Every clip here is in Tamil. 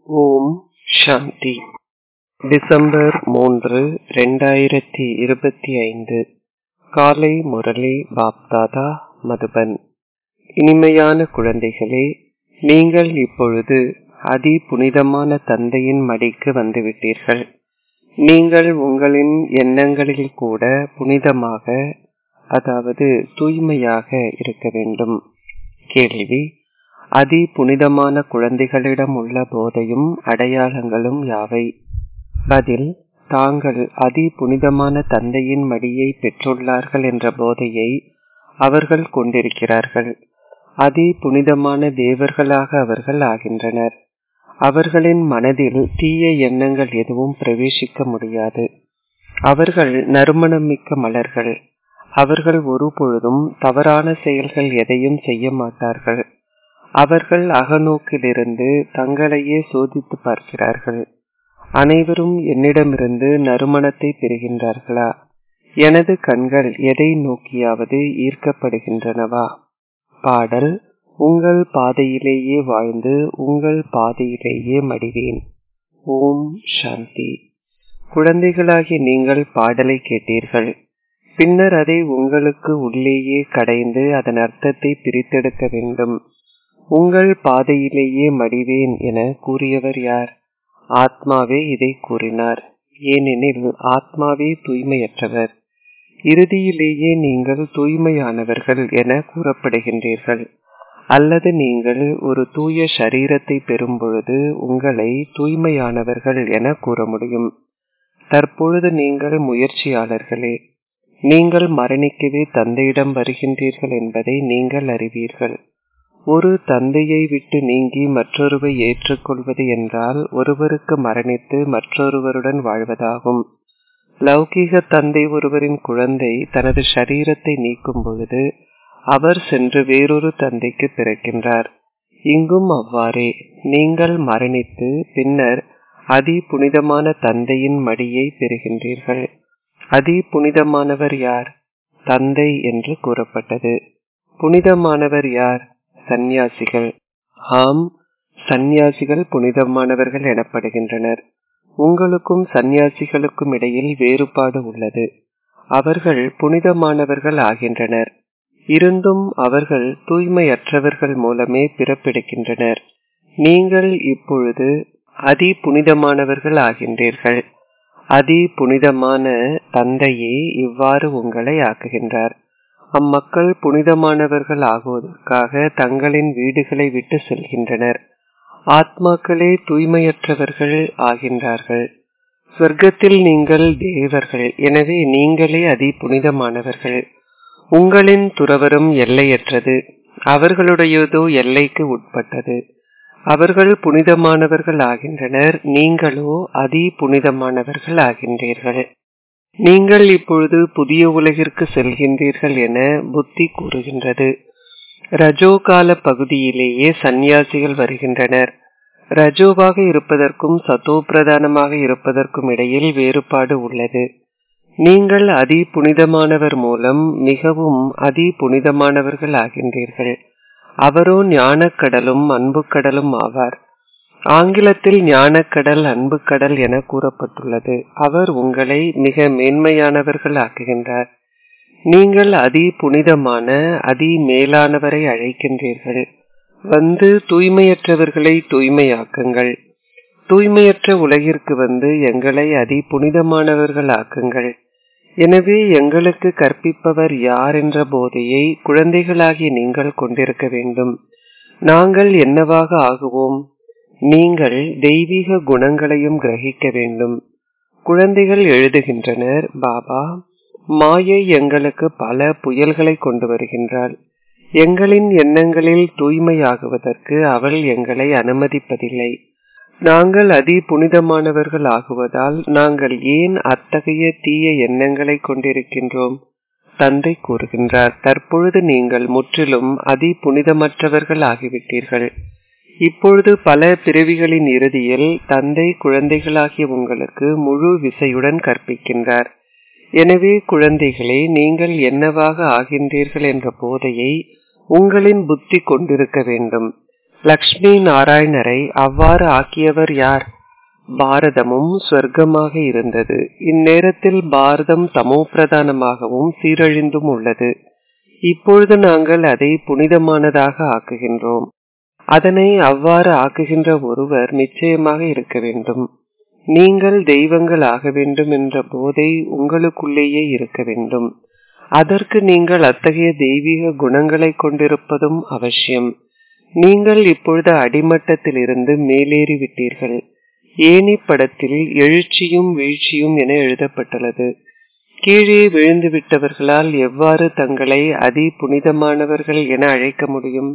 ஓம் சாந்தி டிசம்பர் மூன்று ரெண்டாயிரத்தி இருபத்தி ஐந்து காலை முரளி பாப்தாதா மதுபன் இனிமையான குழந்தைகளே நீங்கள் இப்பொழுது அதி புனிதமான தந்தையின் மடிக்கு வந்துவிட்டீர்கள் நீங்கள் உங்களின் எண்ணங்களில் கூட புனிதமாக அதாவது தூய்மையாக இருக்க வேண்டும் கேள்வி அதி புனிதமான குழந்தைகளிடம் உள்ள போதையும் அடையாளங்களும் யாவை பதில் தாங்கள் அதி புனிதமான தந்தையின் மடியை பெற்றுள்ளார்கள் என்ற போதையை அவர்கள் கொண்டிருக்கிறார்கள் அதி புனிதமான தேவர்களாக அவர்கள் ஆகின்றனர் அவர்களின் மனதில் தீய எண்ணங்கள் எதுவும் பிரவேசிக்க முடியாது அவர்கள் நறுமணமிக்க மலர்கள் அவர்கள் ஒரு பொழுதும் தவறான செயல்கள் எதையும் செய்ய மாட்டார்கள் அவர்கள் அகநோக்கிலிருந்து தங்களையே சோதித்து பார்க்கிறார்கள் அனைவரும் என்னிடமிருந்து நறுமணத்தை பெறுகின்றார்களா எனது கண்கள் எதை நோக்கியாவது ஈர்க்கப்படுகின்றனவா பாடல் உங்கள் பாதையிலேயே வாழ்ந்து உங்கள் பாதையிலேயே மடிவேன் ஓம் சாந்தி குழந்தைகளாகி நீங்கள் பாடலை கேட்டீர்கள் பின்னர் அதை உங்களுக்கு உள்ளேயே கடைந்து அதன் அர்த்தத்தை பிரித்தெடுக்க வேண்டும் உங்கள் பாதையிலேயே மடிவேன் என கூறியவர் யார் ஆத்மாவே இதை கூறினார் ஏனெனில் ஆத்மாவே தூய்மையற்றவர் இறுதியிலேயே நீங்கள் தூய்மையானவர்கள் என கூறப்படுகின்றீர்கள் அல்லது நீங்கள் ஒரு தூய சரீரத்தை பெறும் பொழுது உங்களை தூய்மையானவர்கள் என கூற முடியும் தற்பொழுது நீங்கள் முயற்சியாளர்களே நீங்கள் மரணிக்கவே தந்தையிடம் வருகின்றீர்கள் என்பதை நீங்கள் அறிவீர்கள் ஒரு தந்தையை விட்டு நீங்கி மற்றொருவை ஏற்றுக்கொள்வது என்றால் ஒருவருக்கு மரணித்து மற்றொருவருடன் வாழ்வதாகும் லௌகீக தந்தை ஒருவரின் குழந்தை தனது சரீரத்தை நீக்கும் பொழுது அவர் சென்று வேறொரு தந்தைக்கு பிறக்கின்றார் இங்கும் அவ்வாறே நீங்கள் மரணித்து பின்னர் அதி புனிதமான தந்தையின் மடியை பெறுகின்றீர்கள் அதி புனிதமானவர் யார் தந்தை என்று கூறப்பட்டது புனிதமானவர் யார் சந்நியாசிகள் ஆம் சந்நியாசிகள் புனிதமானவர்கள் எனப்படுகின்றனர் உங்களுக்கும் சந்நியாசிகளுக்கும் இடையில் வேறுபாடு உள்ளது அவர்கள் புனிதமானவர்கள் ஆகின்றனர் இருந்தும் அவர்கள் தூய்மையற்றவர்கள் மூலமே பிறப்பெடுக்கின்றனர் நீங்கள் இப்பொழுது அதி புனிதமானவர்கள் ஆகின்றீர்கள் அதி புனிதமான தந்தையே இவ்வாறு உங்களை ஆக்குகின்றார் அம்மக்கள் புனிதமானவர்கள் ஆகுவதற்காக தங்களின் வீடுகளை விட்டு செல்கின்றனர் ஆத்மாக்களே தூய்மையற்றவர்கள் ஆகின்றார்கள் சொர்க்கத்தில் நீங்கள் தேவர்கள் எனவே நீங்களே அதி புனிதமானவர்கள் உங்களின் துறவரும் எல்லையற்றது அவர்களுடையதோ எல்லைக்கு உட்பட்டது அவர்கள் புனிதமானவர்கள் ஆகின்றனர் நீங்களோ அதி புனிதமானவர்கள் ஆகின்றீர்கள் நீங்கள் இப்பொழுது புதிய உலகிற்கு செல்கின்றீர்கள் என புத்தி கூறுகின்றது ரஜோ கால பகுதியிலேயே சந்நியாசிகள் வருகின்றனர் ரஜோவாக இருப்பதற்கும் சத்தோ பிரதானமாக இருப்பதற்கும் இடையில் வேறுபாடு உள்ளது நீங்கள் அதி புனிதமானவர் மூலம் மிகவும் அதி புனிதமானவர்கள் ஆகின்றீர்கள் அவரோ ஞானக்கடலும் அன்புக்கடலும் ஆவார் ஆங்கிலத்தில் ஞானக்கடல் அன்புக்கடல் என கூறப்பட்டுள்ளது அவர் உங்களை மிக மேன்மையானவர்கள் ஆக்குகின்றார் நீங்கள் அதி புனிதமான அதி மேலானவரை அழைக்கின்றீர்கள் வந்து தூய்மையற்றவர்களை தூய்மையாக்குங்கள் தூய்மையற்ற உலகிற்கு வந்து எங்களை அதி புனிதமானவர்கள் ஆக்குங்கள் எனவே எங்களுக்கு கற்பிப்பவர் யார் என்ற போதையை குழந்தைகளாகிய நீங்கள் கொண்டிருக்க வேண்டும் நாங்கள் என்னவாக ஆகுவோம் நீங்கள் தெய்வீக குணங்களையும் கிரகிக்க வேண்டும் குழந்தைகள் எழுதுகின்றனர் பாபா மாயை எங்களுக்கு பல புயல்களை கொண்டு வருகின்றாள் எங்களின் எண்ணங்களில் தூய்மையாகுவதற்கு அவள் எங்களை அனுமதிப்பதில்லை நாங்கள் அதி புனிதமானவர்கள் ஆகுவதால் நாங்கள் ஏன் அத்தகைய தீய எண்ணங்களை கொண்டிருக்கின்றோம் தந்தை கூறுகின்றார் தற்பொழுது நீங்கள் முற்றிலும் அதி புனிதமற்றவர்கள் ஆகிவிட்டீர்கள் இப்பொழுது பல பிறவிகளின் இறுதியில் தந்தை குழந்தைகளாகிய உங்களுக்கு முழு விசையுடன் கற்பிக்கின்றார் எனவே குழந்தைகளே நீங்கள் என்னவாக ஆகின்றீர்கள் என்ற போதையை உங்களின் புத்தி கொண்டிருக்க வேண்டும் லக்ஷ்மி நாராயணரை அவ்வாறு ஆக்கியவர் யார் பாரதமும் சொர்க்கமாக இருந்தது இந்நேரத்தில் பாரதம் தமோ பிரதானமாகவும் சீரழிந்தும் உள்ளது இப்பொழுது நாங்கள் அதை புனிதமானதாக ஆக்குகின்றோம் அதனை அவ்வாறு ஆக்குகின்ற ஒருவர் நிச்சயமாக இருக்க வேண்டும் நீங்கள் தெய்வங்கள் ஆக வேண்டும் என்ற போதை உங்களுக்குள்ளேயே இருக்க வேண்டும் அதற்கு நீங்கள் அத்தகைய தெய்வீக குணங்களை கொண்டிருப்பதும் அவசியம் நீங்கள் இப்பொழுது அடிமட்டத்தில் இருந்து மேலேறி விட்டீர்கள் ஏனி படத்தில் எழுச்சியும் வீழ்ச்சியும் என எழுதப்பட்டுள்ளது கீழே விழுந்து விட்டவர்களால் எவ்வாறு தங்களை அதி புனிதமானவர்கள் என அழைக்க முடியும்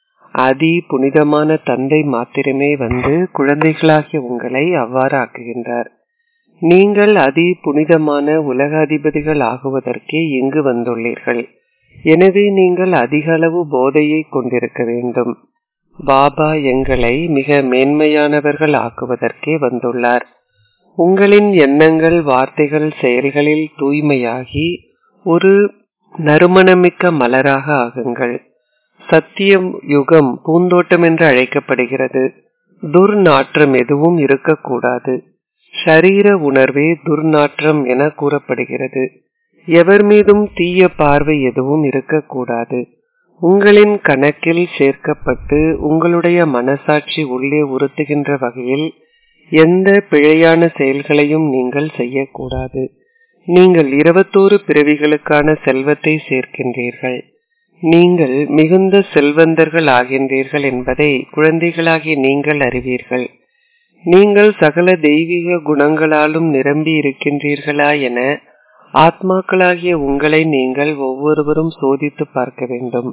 அதி புனிதமான தந்தை மாத்திரமே வந்து குழந்தைகளாகிய உங்களை அவ்வாறு ஆக்குகின்றார் நீங்கள் அதி புனிதமான உலக அதிபதிகள் ஆகுவதற்கே இங்கு வந்துள்ளீர்கள் எனவே நீங்கள் அதிக அளவு போதையை கொண்டிருக்க வேண்டும் பாபா எங்களை மிக மேன்மையானவர்கள் ஆக்குவதற்கே வந்துள்ளார் உங்களின் எண்ணங்கள் வார்த்தைகள் செயல்களில் தூய்மையாகி ஒரு நறுமணமிக்க மலராக ஆகுங்கள் சத்தியம் யுகம் பூந்தோட்டம் என்று அழைக்கப்படுகிறது துர்நாற்றம் எதுவும் இருக்கக்கூடாது ஷரீர உணர்வே துர்நாற்றம் என கூறப்படுகிறது எவர் மீதும் தீய பார்வை எதுவும் இருக்கக்கூடாது உங்களின் கணக்கில் சேர்க்கப்பட்டு உங்களுடைய மனசாட்சி உள்ளே உறுத்துகின்ற வகையில் எந்த பிழையான செயல்களையும் நீங்கள் செய்யக்கூடாது நீங்கள் இருபத்தோரு பிறவிகளுக்கான செல்வத்தை சேர்க்கின்றீர்கள் நீங்கள் மிகுந்த செல்வந்தர்கள் ஆகின்றீர்கள் என்பதை குழந்தைகளாகிய நீங்கள் அறிவீர்கள் நீங்கள் சகல தெய்வீக குணங்களாலும் நிரம்பி இருக்கின்றீர்களா என ஆத்மாக்களாகிய உங்களை நீங்கள் ஒவ்வொருவரும் சோதித்து பார்க்க வேண்டும்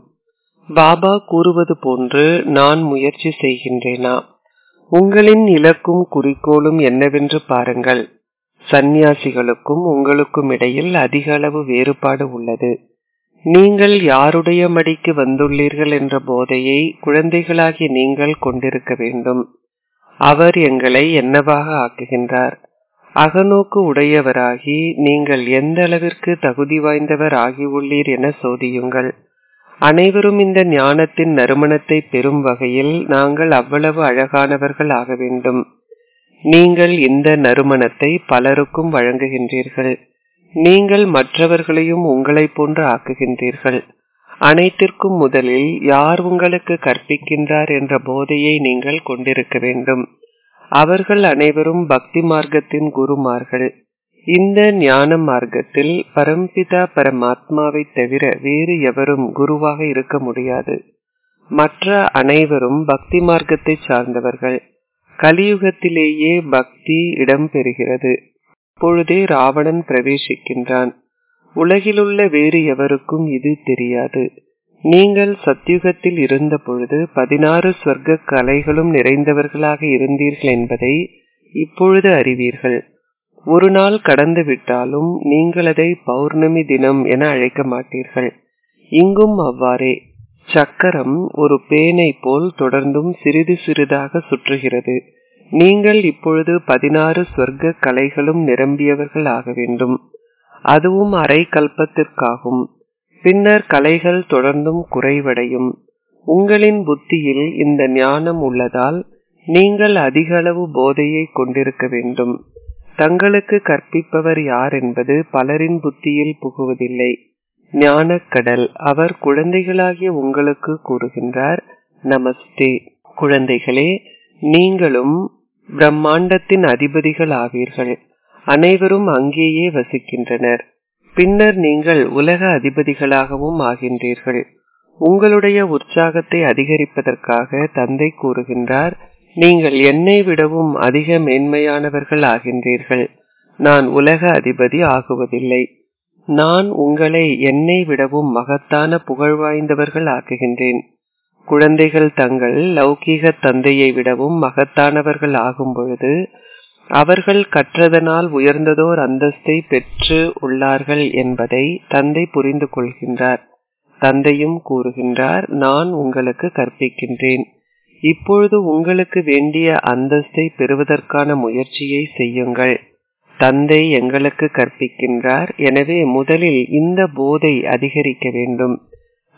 பாபா கூறுவது போன்று நான் முயற்சி செய்கின்றேனா உங்களின் இலக்கும் குறிக்கோளும் என்னவென்று பாருங்கள் சந்நியாசிகளுக்கும் உங்களுக்கும் இடையில் அதிக அளவு வேறுபாடு உள்ளது நீங்கள் யாருடைய மடிக்கு வந்துள்ளீர்கள் என்ற போதையை குழந்தைகளாகி நீங்கள் கொண்டிருக்க வேண்டும் அவர் எங்களை என்னவாக ஆக்குகின்றார் அகநோக்கு உடையவராகி நீங்கள் எந்த அளவிற்கு தகுதி வாய்ந்தவர் ஆகியுள்ளீர் என சோதியுங்கள் அனைவரும் இந்த ஞானத்தின் நறுமணத்தை பெறும் வகையில் நாங்கள் அவ்வளவு அழகானவர்கள் ஆக வேண்டும் நீங்கள் இந்த நறுமணத்தை பலருக்கும் வழங்குகின்றீர்கள் நீங்கள் மற்றவர்களையும் உங்களை போன்று ஆக்குகின்றீர்கள் அனைத்திற்கும் முதலில் யார் உங்களுக்கு கற்பிக்கின்றார் என்ற போதையை நீங்கள் கொண்டிருக்க வேண்டும் அவர்கள் அனைவரும் பக்தி மார்க்கத்தின் குருமார்கள் இந்த ஞான மார்க்கத்தில் பரம்பிதா பரமாத்மாவை தவிர வேறு எவரும் குருவாக இருக்க முடியாது மற்ற அனைவரும் பக்தி மார்க்கத்தை சார்ந்தவர்கள் கலியுகத்திலேயே பக்தி இடம் பெறுகிறது அப்பொழுதே ராவணன் பிரவேசிக்கின்றான் உலகிலுள்ள வேறு எவருக்கும் இது தெரியாது நீங்கள் சத்யுகத்தில் இருந்த பொழுது பதினாறு ஸ்வர்க்க கலைகளும் நிறைந்தவர்களாக இருந்தீர்கள் என்பதை இப்பொழுது அறிவீர்கள் ஒரு நாள் கடந்து விட்டாலும் நீங்கள் அதை பௌர்ணமி தினம் என அழைக்க மாட்டீர்கள் இங்கும் அவ்வாறே சக்கரம் ஒரு பேனை போல் தொடர்ந்தும் சிறிது சிறிதாக சுற்றுகிறது நீங்கள் இப்பொழுது பதினாறு ஸ்வர்க்க கலைகளும் நிரம்பியவர்கள் ஆக வேண்டும் அதுவும் அரை கல்பத்திற்காகும் பின்னர் கலைகள் தொடர்ந்தும் குறைவடையும் உங்களின் புத்தியில் இந்த ஞானம் உள்ளதால் நீங்கள் அதிக அளவு போதையை கொண்டிருக்க வேண்டும் தங்களுக்கு கற்பிப்பவர் யார் என்பது பலரின் புத்தியில் புகுவதில்லை ஞானக்கடல் அவர் குழந்தைகளாகிய உங்களுக்கு கூறுகின்றார் நமஸ்தே குழந்தைகளே நீங்களும் பிரம்மாண்டத்தின் அதிபதிகள் ஆவீர்கள் அனைவரும் அங்கேயே வசிக்கின்றனர் பின்னர் நீங்கள் உலக அதிபதிகளாகவும் ஆகின்றீர்கள் உங்களுடைய உற்சாகத்தை அதிகரிப்பதற்காக தந்தை கூறுகின்றார் நீங்கள் என்னை விடவும் அதிக மேன்மையானவர்கள் ஆகின்றீர்கள் நான் உலக அதிபதி ஆகுவதில்லை நான் உங்களை என்னை விடவும் மகத்தான புகழ் வாய்ந்தவர்கள் ஆக்குகின்றேன் குழந்தைகள் தங்கள் லௌகீக தந்தையை விடவும் மகத்தானவர்கள் ஆகும் பொழுது அவர்கள் கற்றதனால் உயர்ந்ததோர் அந்தஸ்தை பெற்று உள்ளார்கள் என்பதை தந்தை புரிந்து கொள்கின்றார் தந்தையும் கூறுகின்றார் நான் உங்களுக்கு கற்பிக்கின்றேன் இப்பொழுது உங்களுக்கு வேண்டிய அந்தஸ்தை பெறுவதற்கான முயற்சியை செய்யுங்கள் தந்தை எங்களுக்கு கற்பிக்கின்றார் எனவே முதலில் இந்த போதை அதிகரிக்க வேண்டும்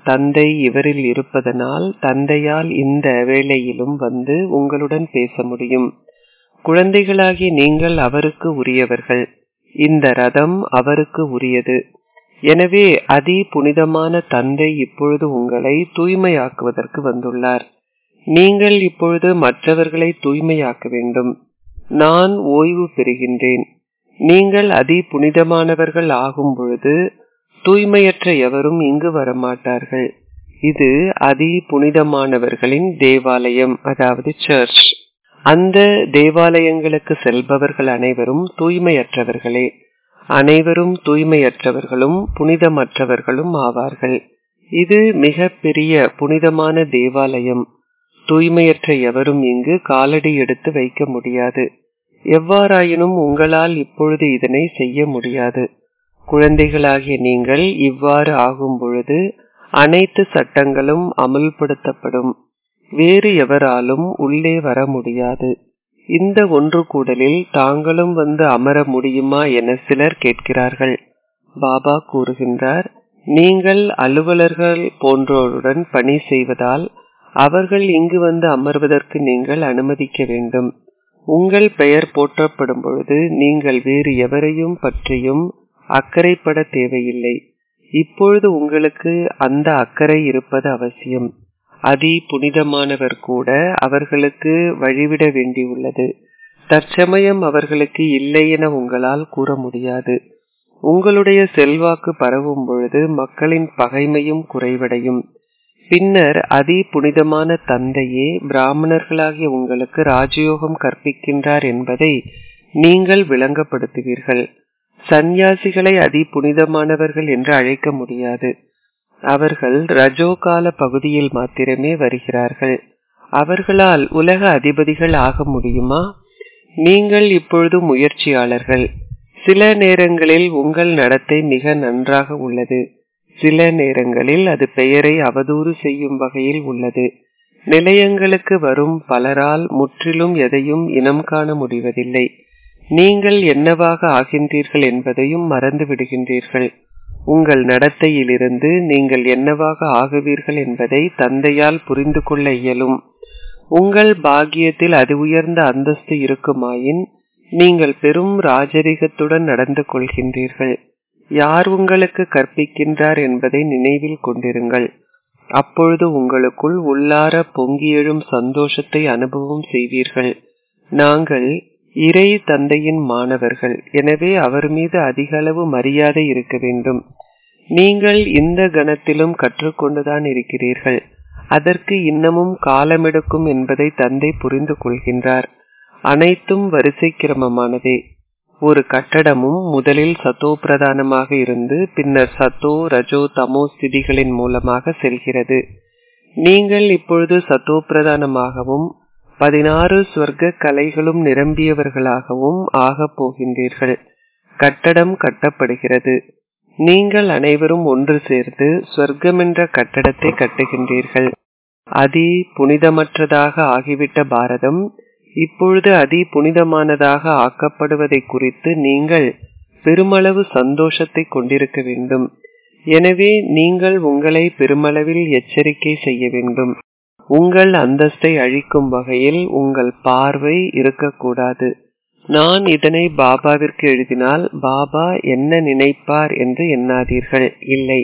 தந்தை இவரில் இருப்பதனால் தந்தையால் இந்த வேளையிலும் வந்து உங்களுடன் பேச முடியும் குழந்தைகளாகி நீங்கள் அவருக்கு உரியவர்கள் இந்த ரதம் அவருக்கு உரியது எனவே அதி புனிதமான தந்தை இப்பொழுது உங்களை தூய்மையாக்குவதற்கு வந்துள்ளார் நீங்கள் இப்பொழுது மற்றவர்களை தூய்மையாக்க வேண்டும் நான் ஓய்வு பெறுகின்றேன் நீங்கள் அதி புனிதமானவர்கள் ஆகும் பொழுது தூய்மையற்ற எவரும் இங்கு வரமாட்டார்கள் இது அதி புனிதமானவர்களின் தேவாலயம் அதாவது சர்ச் அந்த தேவாலயங்களுக்கு செல்பவர்கள் அனைவரும் தூய்மையற்றவர்களே அனைவரும் தூய்மையற்றவர்களும் புனிதமற்றவர்களும் ஆவார்கள் இது மிக பெரிய புனிதமான தேவாலயம் தூய்மையற்ற எவரும் இங்கு காலடி எடுத்து வைக்க முடியாது எவ்வாறாயினும் உங்களால் இப்பொழுது இதனை செய்ய முடியாது குழந்தைகளாகிய நீங்கள் இவ்வாறு ஆகும் பொழுது அனைத்து சட்டங்களும் அமுல்படுத்தப்படும் வேறு எவராலும் உள்ளே வர முடியாது இந்த ஒன்று கூடலில் தாங்களும் வந்து அமர முடியுமா என சிலர் கேட்கிறார்கள் பாபா கூறுகின்றார் நீங்கள் அலுவலர்கள் போன்றோருடன் பணி செய்வதால் அவர்கள் இங்கு வந்து அமர்வதற்கு நீங்கள் அனுமதிக்க வேண்டும் உங்கள் பெயர் போற்றப்படும் பொழுது நீங்கள் வேறு எவரையும் பற்றியும் அக்கறைப்பட தேவையில்லை இப்பொழுது உங்களுக்கு அந்த அக்கறை இருப்பது அவசியம் அதி புனிதமானவர் கூட அவர்களுக்கு வழிவிட வேண்டியுள்ளது தற்சமயம் அவர்களுக்கு இல்லை என உங்களால் கூற முடியாது உங்களுடைய செல்வாக்கு பரவும் பொழுது மக்களின் பகைமையும் குறைவடையும் பின்னர் அதி புனிதமான தந்தையே பிராமணர்களாகிய உங்களுக்கு ராஜயோகம் கற்பிக்கின்றார் என்பதை நீங்கள் விளங்கப்படுத்துவீர்கள் சந்நியாசிகளை அதி புனிதமானவர்கள் என்று அழைக்க முடியாது அவர்கள் ரஜோகால பகுதியில் மாத்திரமே வருகிறார்கள் அவர்களால் உலக அதிபதிகள் ஆக முடியுமா நீங்கள் இப்பொழுது முயற்சியாளர்கள் சில நேரங்களில் உங்கள் நடத்தை மிக நன்றாக உள்ளது சில நேரங்களில் அது பெயரை அவதூறு செய்யும் வகையில் உள்ளது நிலையங்களுக்கு வரும் பலரால் முற்றிலும் எதையும் இனம் காண முடிவதில்லை நீங்கள் என்னவாக ஆகின்றீர்கள் என்பதையும் மறந்து விடுகின்றீர்கள் உங்கள் நடத்தையிலிருந்து நீங்கள் என்னவாக ஆகுவீர்கள் என்பதை தந்தையால் புரிந்து கொள்ள இயலும் உங்கள் பாக்கியத்தில் அது உயர்ந்த அந்தஸ்து இருக்குமாயின் நீங்கள் பெரும் ராஜரிகத்துடன் நடந்து கொள்கின்றீர்கள் யார் உங்களுக்கு கற்பிக்கின்றார் என்பதை நினைவில் கொண்டிருங்கள் அப்பொழுது உங்களுக்குள் உள்ளார பொங்கி எழும் சந்தோஷத்தை அனுபவம் செய்வீர்கள் நாங்கள் இறை தந்தையின் மாணவர்கள் எனவே அவர் மீது அதிக அளவு மரியாதை இருக்க வேண்டும் நீங்கள் இந்த கணத்திலும் கற்றுக்கொண்டுதான் இருக்கிறீர்கள் அதற்கு இன்னமும் காலமெடுக்கும் என்பதை தந்தை புரிந்து கொள்கின்றார் அனைத்தும் வரிசை கிரமமானதே ஒரு கட்டடமும் முதலில் சத்தோ பிரதானமாக இருந்து பின்னர் சத்தோ ரஜோ தமோ ஸ்திதிகளின் மூலமாக செல்கிறது நீங்கள் இப்பொழுது சத்தோ பிரதானமாகவும் பதினாறு சொர்க்க கலைகளும் நிரம்பியவர்களாகவும் ஆகப் போகின்றீர்கள் கட்டடம் கட்டப்படுகிறது நீங்கள் அனைவரும் ஒன்று சேர்ந்து சொர்க்கம் என்ற கட்டடத்தை கட்டுகின்றீர்கள் அதி புனிதமற்றதாக ஆகிவிட்ட பாரதம் இப்பொழுது அதி புனிதமானதாக ஆக்கப்படுவதை குறித்து நீங்கள் பெருமளவு சந்தோஷத்தை கொண்டிருக்க வேண்டும் எனவே நீங்கள் உங்களை பெருமளவில் எச்சரிக்கை செய்ய வேண்டும் உங்கள் அந்தஸ்தை அழிக்கும் வகையில் உங்கள் பார்வை இருக்கக்கூடாது நான் இதனை பாபாவிற்கு எழுதினால் பாபா என்ன நினைப்பார் என்று எண்ணாதீர்கள் இல்லை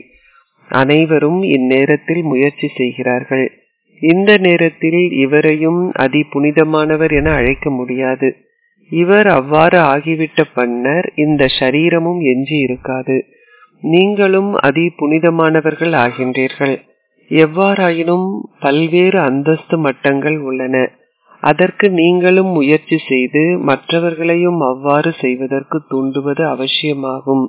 அனைவரும் இந்நேரத்தில் முயற்சி செய்கிறார்கள் இந்த நேரத்தில் இவரையும் அதி புனிதமானவர் என அழைக்க முடியாது இவர் அவ்வாறு ஆகிவிட்ட பன்னர் இந்த சரீரமும் எஞ்சி இருக்காது நீங்களும் அதி புனிதமானவர்கள் ஆகின்றீர்கள் எவ்வாறாயினும் பல்வேறு அந்தஸ்து மட்டங்கள் உள்ளன அதற்கு நீங்களும் முயற்சி செய்து மற்றவர்களையும் அவ்வாறு செய்வதற்கு தூண்டுவது அவசியமாகும்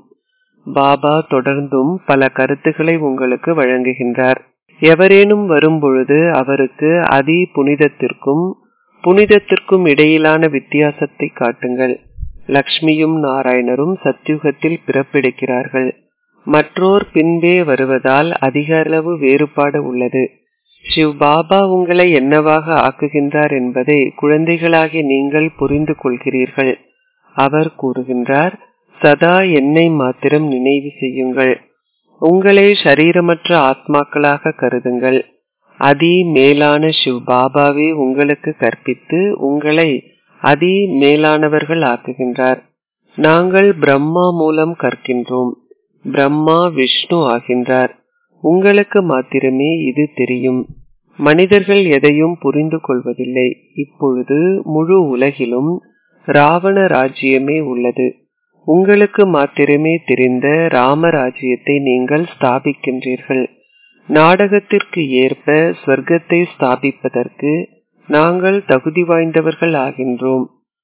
பாபா தொடர்ந்தும் பல கருத்துக்களை உங்களுக்கு வழங்குகின்றார் எவரேனும் வரும்பொழுது அவருக்கு அதி புனிதத்திற்கும் புனிதத்திற்கும் இடையிலான வித்தியாசத்தை காட்டுங்கள் லக்ஷ்மியும் நாராயணரும் சத்யுகத்தில் பிறப்பெடுக்கிறார்கள் மற்றோர் பின்பே வருவதால் அதிக அளவு வேறுபாடு உள்ளது சிவ் பாபா உங்களை என்னவாக ஆக்குகின்றார் என்பதை குழந்தைகளாகி நீங்கள் புரிந்து கொள்கிறீர்கள் அவர் கூறுகின்றார் சதா என்னை மாத்திரம் நினைவு செய்யுங்கள் உங்களை ஷரீரமற்ற ஆத்மாக்களாக கருதுங்கள் அதி மேலான சிவ் பாபாவே உங்களுக்கு கற்பித்து உங்களை அதி மேலானவர்கள் ஆக்குகின்றார் நாங்கள் பிரம்மா மூலம் கற்கின்றோம் பிரம்மா விஷ்ணு ஆகின்றார் உங்களுக்கு மாத்திரமே இது தெரியும் மனிதர்கள் எதையும் புரிந்து கொள்வதில்லை இப்பொழுது முழு உலகிலும் ராவண ராஜ்யமே உள்ளது உங்களுக்கு மாத்திரமே தெரிந்த ராமராஜ்யத்தை நீங்கள் ஸ்தாபிக்கின்றீர்கள் நாடகத்திற்கு ஏற்ப சொர்க்கத்தை ஸ்தாபிப்பதற்கு நாங்கள் தகுதி வாய்ந்தவர்கள் ஆகின்றோம்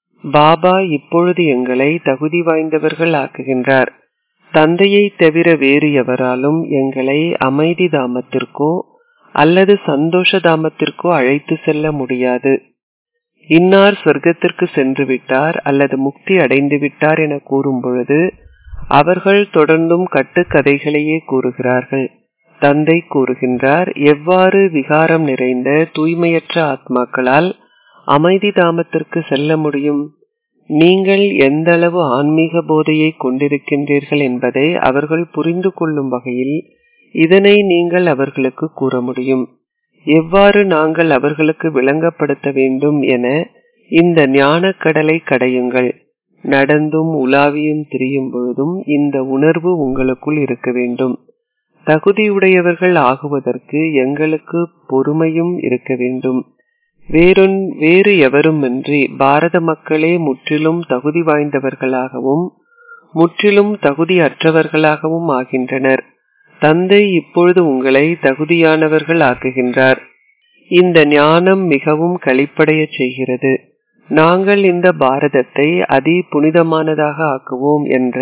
பாபா இப்பொழுது எங்களை தகுதி வாய்ந்தவர்கள் ஆக்குகின்றார் தந்தையை தவிர வேறு எவராலும் எங்களை அமைதி தாமத்திற்கோ அல்லது சந்தோஷ தாமத்திற்கோ அழைத்து செல்ல முடியாது இன்னார் சொர்க்கத்திற்கு சென்று விட்டார் அல்லது முக்தி அடைந்து விட்டார் என கூறும் பொழுது அவர்கள் தொடர்ந்தும் கட்டுக்கதைகளையே கூறுகிறார்கள் தந்தை கூறுகின்றார் எவ்வாறு விகாரம் நிறைந்த தூய்மையற்ற ஆத்மாக்களால் அமைதி தாமத்திற்கு செல்ல முடியும் நீங்கள் எந்த அளவு ஆன்மீக போதையை கொண்டிருக்கின்றீர்கள் என்பதை அவர்கள் புரிந்து கொள்ளும் வகையில் இதனை நீங்கள் அவர்களுக்கு கூற முடியும் எவ்வாறு நாங்கள் அவர்களுக்கு விளங்கப்படுத்த வேண்டும் என இந்த ஞானக்கடலை கடையுங்கள் நடந்தும் உலாவியும் திரியும் பொழுதும் இந்த உணர்வு உங்களுக்குள் இருக்க வேண்டும் தகுதியுடையவர்கள் ஆகுவதற்கு எங்களுக்கு பொறுமையும் இருக்க வேண்டும் வேறொன் வேறு எவருமின்றி பாரத மக்களே முற்றிலும் தகுதி வாய்ந்தவர்களாகவும் முற்றிலும் தகுதி அற்றவர்களாகவும் ஆகின்றனர் தந்தை இப்பொழுது உங்களை தகுதியானவர்கள் ஆக்குகின்றார் இந்த ஞானம் மிகவும் கழிப்படைய செய்கிறது நாங்கள் இந்த பாரதத்தை அதி புனிதமானதாக ஆக்குவோம் என்ற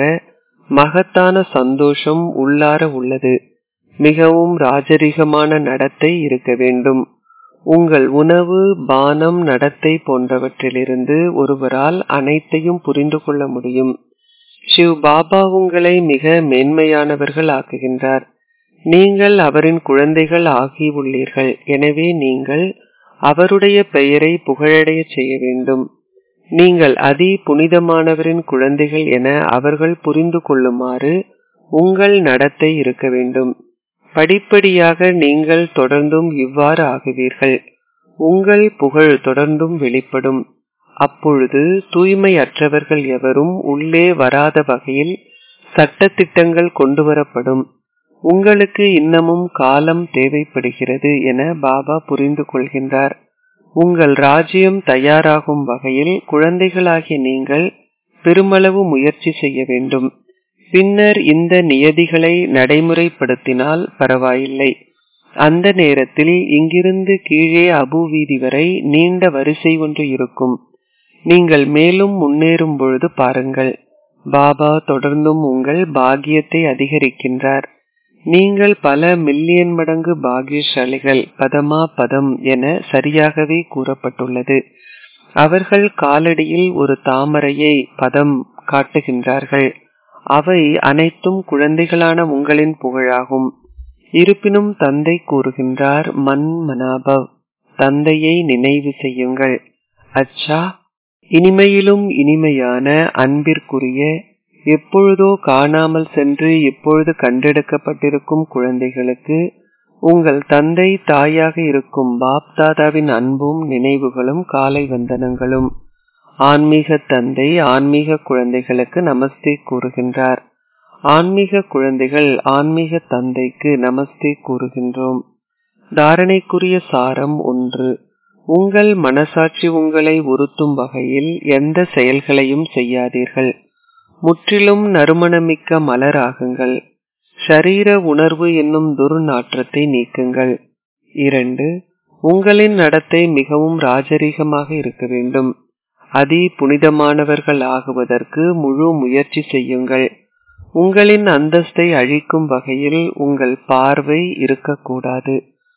மகத்தான சந்தோஷம் உள்ளார உள்ளது மிகவும் ராஜரிகமான நடத்தை இருக்க வேண்டும் உங்கள் உணவு பானம் நடத்தை போன்றவற்றிலிருந்து ஒருவரால் அனைத்தையும் புரிந்து கொள்ள முடியும் சிவ் பாபா உங்களை மிக மேன்மையானவர்கள் ஆக்குகின்றார் நீங்கள் அவரின் குழந்தைகள் ஆகியுள்ளீர்கள் எனவே நீங்கள் அவருடைய பெயரை புகழடைய செய்ய வேண்டும் நீங்கள் அதி புனிதமானவரின் குழந்தைகள் என அவர்கள் புரிந்து கொள்ளுமாறு உங்கள் நடத்தை இருக்க வேண்டும் படிப்படியாக நீங்கள் தொடர்ந்தும் இவ்வாறு ஆகுவீர்கள் உங்கள் புகழ் தொடர்ந்தும் வெளிப்படும் அப்பொழுது தூய்மையற்றவர்கள் எவரும் உள்ளே வராத வகையில் சட்டத்திட்டங்கள் கொண்டு வரப்படும் உங்களுக்கு இன்னமும் காலம் தேவைப்படுகிறது என பாபா புரிந்து கொள்கின்றார் உங்கள் ராஜ்யம் தயாராகும் வகையில் குழந்தைகளாகிய நீங்கள் பெருமளவு முயற்சி செய்ய வேண்டும் பின்னர் இந்த நியதிகளை நடைமுறைப்படுத்தினால் பரவாயில்லை அந்த நேரத்தில் இங்கிருந்து கீழே அபு வீதி வரை நீண்ட வரிசை ஒன்று இருக்கும் நீங்கள் மேலும் முன்னேறும் பொழுது பாருங்கள் பாபா தொடர்ந்தும் உங்கள் பாக்கியத்தை அதிகரிக்கின்றார் நீங்கள் பல மில்லியன் மடங்கு பாகியசாலிகள் பதமா பதம் என சரியாகவே கூறப்பட்டுள்ளது அவர்கள் காலடியில் ஒரு தாமரையை பதம் காட்டுகின்றார்கள் அவை அனைத்தும் குழந்தைகளான உங்களின் புகழாகும் இருப்பினும் தந்தை கூறுகின்றார் மன் மனாபவ் தந்தையை நினைவு செய்யுங்கள் அச்சா இனிமையிலும் இனிமையான அன்பிற்குரிய எப்பொழுதோ காணாமல் சென்று இப்பொழுது கண்டெடுக்கப்பட்டிருக்கும் குழந்தைகளுக்கு உங்கள் தந்தை தாயாக இருக்கும் பாப் தாதாவின் அன்பும் நினைவுகளும் காலை வந்தனங்களும் ஆன்மீக தந்தை ஆன்மீக குழந்தைகளுக்கு நமஸ்தே கூறுகின்றார் ஆன்மீக குழந்தைகள் ஆன்மீக தந்தைக்கு நமஸ்தே கூறுகின்றோம் தாரணைக்குரிய சாரம் ஒன்று உங்கள் மனசாட்சி உங்களை உறுத்தும் வகையில் எந்த செயல்களையும் செய்யாதீர்கள் முற்றிலும் நறுமணமிக்க மலராகுங்கள் ஷரீர உணர்வு என்னும் துர்நாற்றத்தை நீக்குங்கள் இரண்டு உங்களின் நடத்தை மிகவும் ராஜரீகமாக இருக்க வேண்டும் அதி புனிதமானவர்கள் ஆகுவதற்கு முழு முயற்சி செய்யுங்கள் உங்களின் அந்தஸ்தை அழிக்கும் வகையில் உங்கள் பார்வை இருக்கக்கூடாது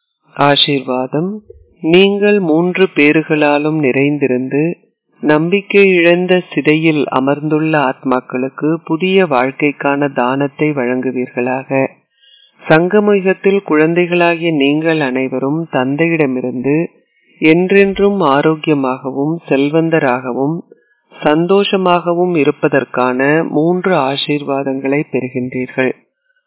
ஆசீர்வாதம் நீங்கள் மூன்று பேறுகளாலும் நிறைந்திருந்து நம்பிக்கை இழந்த சிதையில் அமர்ந்துள்ள ஆத்மாக்களுக்கு புதிய வாழ்க்கைக்கான தானத்தை வழங்குவீர்களாக சங்கமுகத்தில் குழந்தைகளாகிய நீங்கள் அனைவரும் தந்தையிடமிருந்து என்றென்றும் ஆரோக்கியமாகவும் செல்வந்தராகவும் சந்தோஷமாகவும் இருப்பதற்கான மூன்று ஆசீர்வாதங்களை பெறுகின்றீர்கள்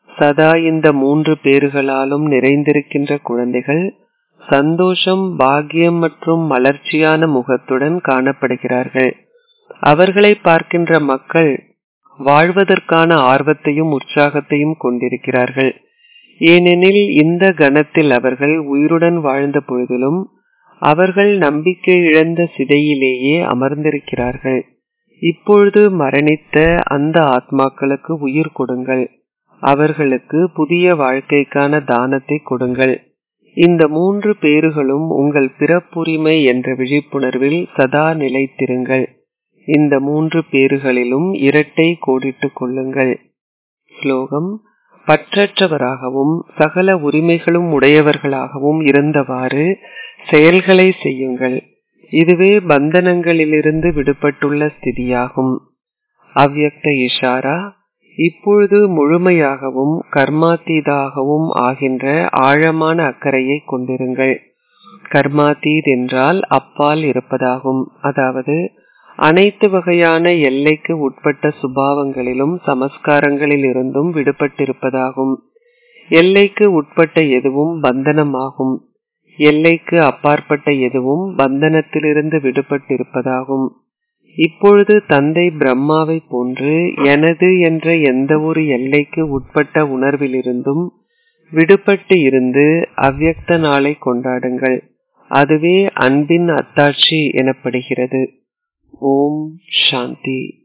சதா இந்த மூன்று பேறுகளாலும் நிறைந்திருக்கின்ற குழந்தைகள் சந்தோஷம் பாக்கியம் மற்றும் மலர்ச்சியான முகத்துடன் காணப்படுகிறார்கள் அவர்களை பார்க்கின்ற மக்கள் வாழ்வதற்கான ஆர்வத்தையும் உற்சாகத்தையும் கொண்டிருக்கிறார்கள் ஏனெனில் இந்த கணத்தில் அவர்கள் உயிருடன் வாழ்ந்த பொழுதிலும் அவர்கள் நம்பிக்கை இழந்த சிதையிலேயே அமர்ந்திருக்கிறார்கள் இப்பொழுது மரணித்த அந்த ஆத்மாக்களுக்கு உயிர் கொடுங்கள் அவர்களுக்கு புதிய வாழ்க்கைக்கான தானத்தை கொடுங்கள் இந்த மூன்று பேறுகளும் உங்கள் பிறப்புரிமை என்ற விழிப்புணர்வில் சதா நிலைத்திருங்கள் இந்த மூன்று பேறுகளிலும் இரட்டை கோடிட்டுக் கொள்ளுங்கள் ஸ்லோகம் பற்றற்றவராகவும் சகல உரிமைகளும் உடையவர்களாகவும் இருந்தவாறு செயல்களை செய்யுங்கள் இதுவே பந்தனங்களிலிருந்து விடுபட்டுள்ள ஸ்திதியாகும் அவ்யக்த இஷாரா இப்பொழுது முழுமையாகவும் கர்மாத்தீதாகவும் ஆகின்ற ஆழமான அக்கறையை கொண்டிருங்கள் கர்மாத்தீத் என்றால் அப்பால் இருப்பதாகும் அதாவது அனைத்து வகையான எல்லைக்கு உட்பட்ட சுபாவங்களிலும் சமஸ்காரங்களில் இருந்தும் விடுபட்டிருப்பதாகும் எல்லைக்கு உட்பட்ட எதுவும் பந்தனமாகும் எல்லைக்கு அப்பாற்பட்ட எதுவும் பந்தனத்திலிருந்து விடுபட்டிருப்பதாகும் இப்பொழுது தந்தை பிரம்மாவை போன்று எனது என்ற எந்த ஒரு எல்லைக்கு உட்பட்ட உணர்விலிருந்தும் விடுபட்டு இருந்து அவ்யக்த நாளை கொண்டாடுங்கள் அதுவே அன்பின் அத்தாட்சி எனப்படுகிறது ஓம் சாந்தி